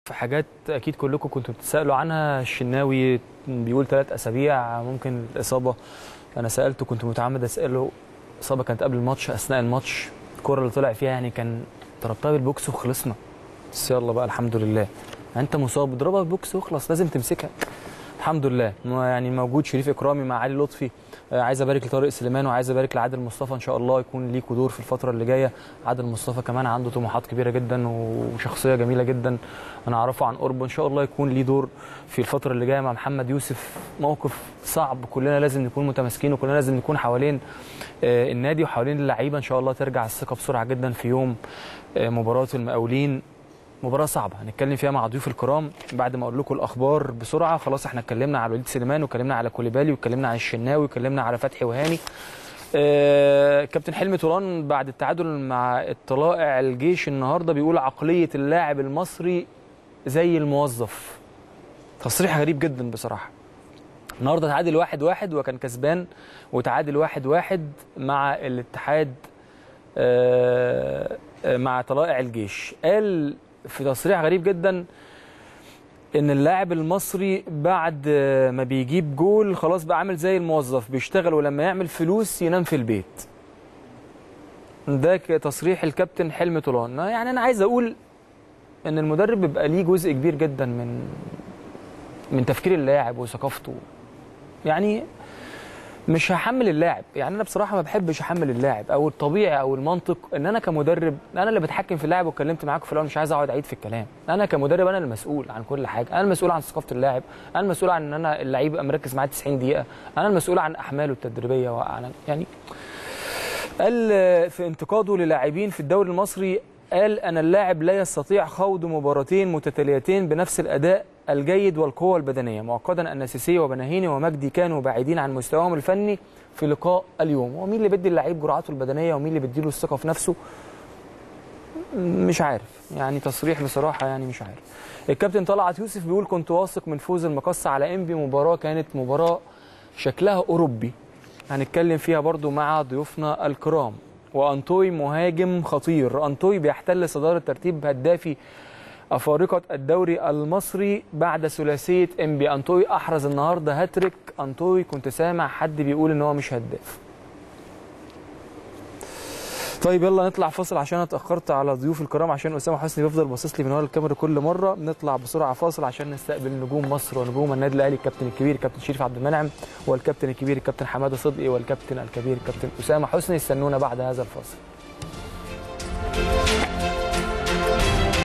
في حاجات اكيد كلكم كنتوا بتسالوا عنها الشناوي بيقول ثلاث اسابيع ممكن الاصابه انا سالته كنت متعمد اساله الاصابه كانت قبل الماتش اثناء الماتش الكره اللي طلع فيها يعني كان ضربتها بالبوكس وخلصنا بس يلا بقى الحمد لله انت مصاب اضربها بالبوكس واخلص لازم تمسكها الحمد لله يعني موجود شريف اكرامي مع علي لطفي آه، عايز ابارك لطارق سليمان وعايز ابارك لعادل مصطفى ان شاء الله يكون ليكوا دور في الفتره اللي جايه عادل مصطفى كمان عنده طموحات كبيره جدا وشخصيه جميله جدا انا اعرفه عن قرب ان شاء الله يكون ليه دور في الفتره اللي جايه مع محمد يوسف موقف صعب كلنا لازم نكون متماسكين وكلنا لازم نكون حوالين آه، النادي وحوالين اللعيبه ان شاء الله ترجع الثقه بسرعه جدا في يوم آه، مباراه المقاولين مباراه صعبه هنتكلم فيها مع ضيوف الكرام بعد ما اقول لكم الاخبار بسرعه خلاص احنا اتكلمنا على وليد سليمان واتكلمنا على كوليبالي واتكلمنا على الشناوي واتكلمنا على فتحي وهاني آه كابتن حلمي طولان بعد التعادل مع الطلائع الجيش النهارده بيقول عقليه اللاعب المصري زي الموظف تصريح غريب جدا بصراحه النهارده تعادل واحد واحد وكان كسبان وتعادل واحد واحد مع الاتحاد آه آه، مع طلائع الجيش قال في تصريح غريب جدا ان اللاعب المصري بعد ما بيجيب جول خلاص بقى عامل زي الموظف بيشتغل ولما يعمل فلوس ينام في البيت ده ك- تصريح الكابتن حلمي طولان يعني انا عايز اقول ان المدرب بيبقى ليه جزء كبير جدا من من تفكير اللاعب وثقافته يعني مش هحمل اللاعب يعني انا بصراحه ما بحبش احمل اللاعب او الطبيعي او المنطق ان انا كمدرب انا اللي بتحكم في اللاعب واتكلمت معاكم في الاول مش عايز اقعد اعيد في الكلام انا كمدرب انا المسؤول عن كل حاجه انا المسؤول عن ثقافه اللاعب انا المسؤول عن ان انا اللعيب يبقى مركز معاه 90 دقيقه انا المسؤول عن احماله التدريبيه وعن يعني قال في انتقاده للاعبين في الدوري المصري قال أن اللاعب لا يستطيع خوض مباراتين متتاليتين بنفس الأداء الجيد والقوة البدنية مؤكدا أن سيسي وبناهيني ومجدي كانوا بعيدين عن مستواهم الفني في لقاء اليوم ومين اللي بيدي اللعيب جرعاته البدنية ومين اللي بيديله الثقة في نفسه مش عارف يعني تصريح بصراحة يعني مش عارف الكابتن طلعت يوسف بيقول كنت واثق من فوز المقصة على انبي مباراة كانت مباراة شكلها أوروبي هنتكلم فيها برضو مع ضيوفنا الكرام وأنطوي مهاجم خطير أنطوي بيحتل صدارة ترتيب هدافي أفارقة الدوري المصري بعد ثلاثية انبي أنطوي أحرز النهاردة هاتريك أنطوي كنت سامع حد بيقول إن هو مش هداف طيب يلا نطلع فاصل عشان أنا اتاخرت على ضيوف الكرام عشان اسامه حسني بيفضل باصص لي من ورا الكاميرا كل مره نطلع بسرعه فاصل عشان نستقبل نجوم مصر ونجوم النادي الاهلي الكابتن الكبير الكابتن شريف عبد المنعم والكابتن الكبير الكابتن حماده صدقي والكابتن الكبير الكابتن اسامه حسني استنونا بعد هذا الفاصل